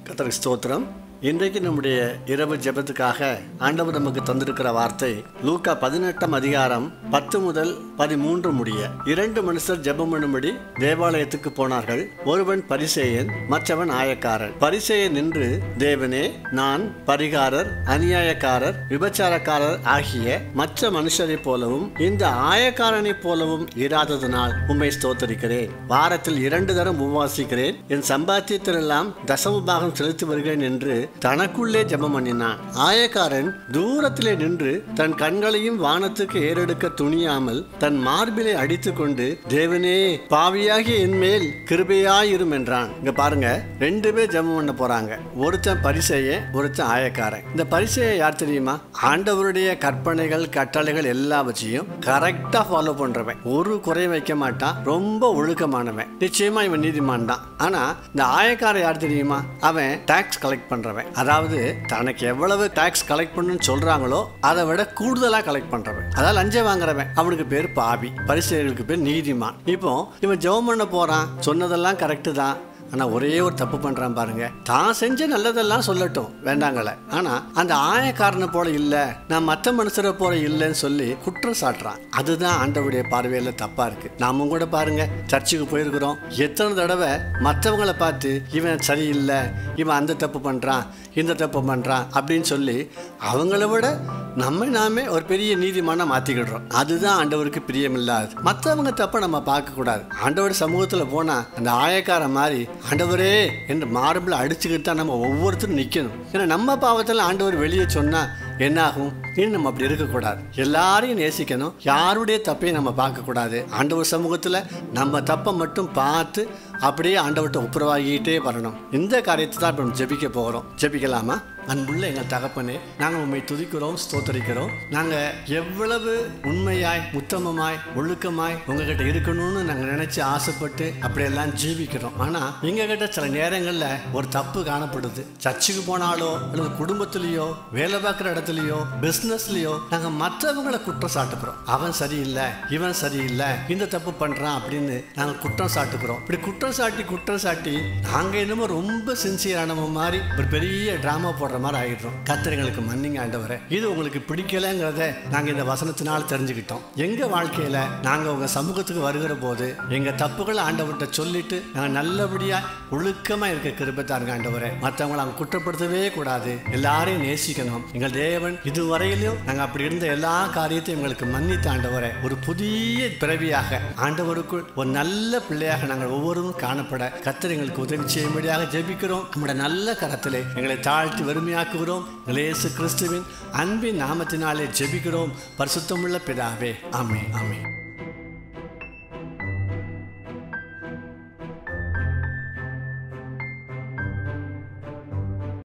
கத்தருக்கு ஸ்தோத்திரம் இன்றைக்கு நம்முடைய இரவு ஜெபத்துக்காக ஆண்டவர் நமக்கு தந்திருக்கிற வார்த்தை லூக்கா பதினெட்டாம் அதிகாரம் பத்து முதல் பதிமூன்று முடிய இரண்டு மனுஷர் ஜெபம் பண்ணும்படி தேவாலயத்துக்கு போனார்கள் ஒருவன் பரிசேயன் மற்றவன் ஆயக்காரன் பரிசேயன் நின்று தேவனே நான் பரிகாரர் அநியாயக்காரர் விபச்சாரக்காரர் ஆகிய மற்ற மனுஷரைப் போலவும் இந்த ஆயக்காரனைப் போலவும் இராததனால் உம்மை ஸ்தோத்தரிக்கிறேன் வாரத்தில் இரண்டு தரம் உபவாசிக்கிறேன் என் சம்பாத்தியத்திலெல்லாம் தசம பாகம் செலுத்தி வருகிறேன் என்று தனக்குள்ளே ஜெபம் பண்ணினான் ஆயக்காரன் தூரத்திலே நின்று தன் கண்களையும் வானத்துக்கு ஏறெடுக்க துணியாமல் தன் மார்பிலை அடித்துக்கொண்டு தேவனே பாவியாகிய என் மேல் கிருபையாயிரும் என்றான் இங்க பாருங்க ரெண்டு பேர் ஜெபம் பண்ண போறாங்க ஒருத்தன் பரிசெய ஒருத்தன் ஆயக்காரன் இந்த பரிசெய யார் தெரியுமா ஆண்டவருடைய கற்பனைகள் கட்டளைகள் எல்லாவற்றையும் கரெக்டா ஃபாலோ பண்றவன் ஒரு குறை வைக்க மாட்டான் ரொம்ப ஒழுக்கமானவன் நிச்சயமா இவன் நீதிமான் தான் ஆனா இந்த ஆயக்காரன் யார் தெரியுமா அவன் டாக்ஸ் கலெக்ட் பண்றவன் அதாவது தனக்கு எவ்வளவு டாக்ஸ் கலெக்ட் பண்ணணும்னு சொல்றாங்களோ அதை விட கூடுதலா கலெக்ட் பண்றவன் அதாவது லஞ்சம் வாங்குறவன் அவனுக்கு பேர் பாவி பரிசெயர்களுக்கு பேர் நீதிமான் இப்போ இவன் ஜெபம் பண்ண போறான் சொன்னதெல்லாம் கரெக்டு தான் ஆனால் ஒரே ஒரு தப்பு பண்ணுறான் பாருங்க தான் செஞ்ச நல்லதெல்லாம் சொல்லட்டும் வேண்டாங்களே ஆனால் அந்த ஆயக்காரனை போல இல்லை நான் மற்ற மனுஷரை போல இல்லைன்னு சொல்லி குற்றம் சாட்டுறான் அதுதான் ஆண்டவருடைய பார்வையில் தப்பாக இருக்கு நாமும் கூட பாருங்க சர்ச்சுக்கு போயிருக்கிறோம் எத்தனை தடவை மற்றவங்கள பார்த்து இவன் சரியில்லை இவன் அந்த தப்பு பண்ணுறான் இந்த தப்பு பண்ணுறான் அப்படின்னு சொல்லி அவங்கள விட நம்ம நாமே ஒரு பெரிய நீதிமான மாற்றிக்கிடுறோம் அதுதான் ஆண்டவருக்கு பிரியமில்லாது மற்றவங்க தப்பை நம்ம பார்க்கக்கூடாது ஆண்டவர் சமூகத்தில் போனால் அந்த ஆயக்கார மாதிரி ஆண்டவரே என்று மார்பில் அடிச்சுக்கிட்டு தான் நம்ம ஒவ்வொருத்தரும் நிற்கணும் ஏன்னா நம்ம பாவத்தில் ஆண்டவர் வெளியே சொன்னால் என்னாகும் இன்னும் நம்ம அப்படி இருக்கக்கூடாது எல்லாரையும் நேசிக்கணும் யாருடைய தப்பையும் நம்ம பார்க்கக்கூடாது ஆண்டவர் சமூகத்தில் நம்ம தப்பை மட்டும் பார்த்து அப்படியே ஆண்டவர்கிட்ட ஒப்புரவாகிட்டே வரணும் இந்த காரியத்தை தான் இப்போ நம்ம ஜெபிக்க போகிறோம் ஜெபிக்கலாமா அன்புள்ள எங்கள் தகப்பனே நாங்கள் உண்மை துதிக்கிறோம் ஸ்தோத்தரிக்கிறோம் நாங்கள் எவ்வளவு உண்மையாய் உத்தமமாய் ஒழுக்கமாய் உங்ககிட்ட இருக்கணும்னு நாங்கள் நினைச்சு ஆசைப்பட்டு அப்படியெல்லாம் ஜீவிக்கிறோம் ஆனால் எங்ககிட்ட சில நேரங்களில் ஒரு தப்பு காணப்படுது சர்ச்சுக்கு போனாலோ அல்லது குடும்பத்திலேயோ வேலை பார்க்குற இடத்துலையோ பிஸ்னஸ்லையோ நாங்கள் மற்றவங்களை குற்றம் சாட்டுக்கிறோம் அவன் சரியில்லை இவன் சரியில்லை இந்த தப்பு பண்ணுறான் அப்படின்னு நாங்கள் குற்றம் சாட்டுக்கிறோம் இப்படி குற்றம் சாட்டி குற்றம் சாட்டி நாங்கள் என்னமோ ரொம்ப சின்சியரானவங்க மாதிரி ஒரு பெரிய ட்ராமா போடுற மாதிரி ஆகிடுறோம் கத்திரங்களுக்கு மன்னிங்க ஆண்டவரே இது உங்களுக்கு பிடிக்கலைங்கிறத நாங்கள் இந்த வசனத்தினால் தெரிஞ்சுக்கிட்டோம் எங்கள் வாழ்க்கையில் நாங்கள் உங்கள் சமூகத்துக்கு வருகிற போது எங்கள் தப்புகளை ஆண்டவர்கிட்ட சொல்லிட்டு நாங்கள் நல்லபடியாக ஒழுக்கமாக இருக்க கிருபத்தாருங்க ஆண்டவரே மற்றவங்களை நாங்கள் குற்றப்படுத்தவே கூடாது எல்லாரையும் நேசிக்கணும் எங்கள் தேவன் இதுவரையிலும் நாங்கள் அப்படி இருந்த எல்லா காரியத்தையும் எங்களுக்கு மன்னித்த ஆண்டவரே ஒரு புதிய பிறவியாக ஆண்டவருக்குள் ஒரு நல்ல பிள்ளையாக நாங்கள் ஒவ்வொருவரும் காணப்பட கத்தர் எங்களுக்கு உதவி செய்யும்படியாக ஜெபிக்கிறோம் நம்முடைய நல்ல கரத்திலே எங்களை தாழ்த்தி வறுமையாக்குகிறோம் இயேசு கிறிஸ்துவின் அன்பின் நாமத்தினாலே ஜெபிக்கிறோம் பரிசுத்தமுள்ள பிதாவே ஆமே ஆமே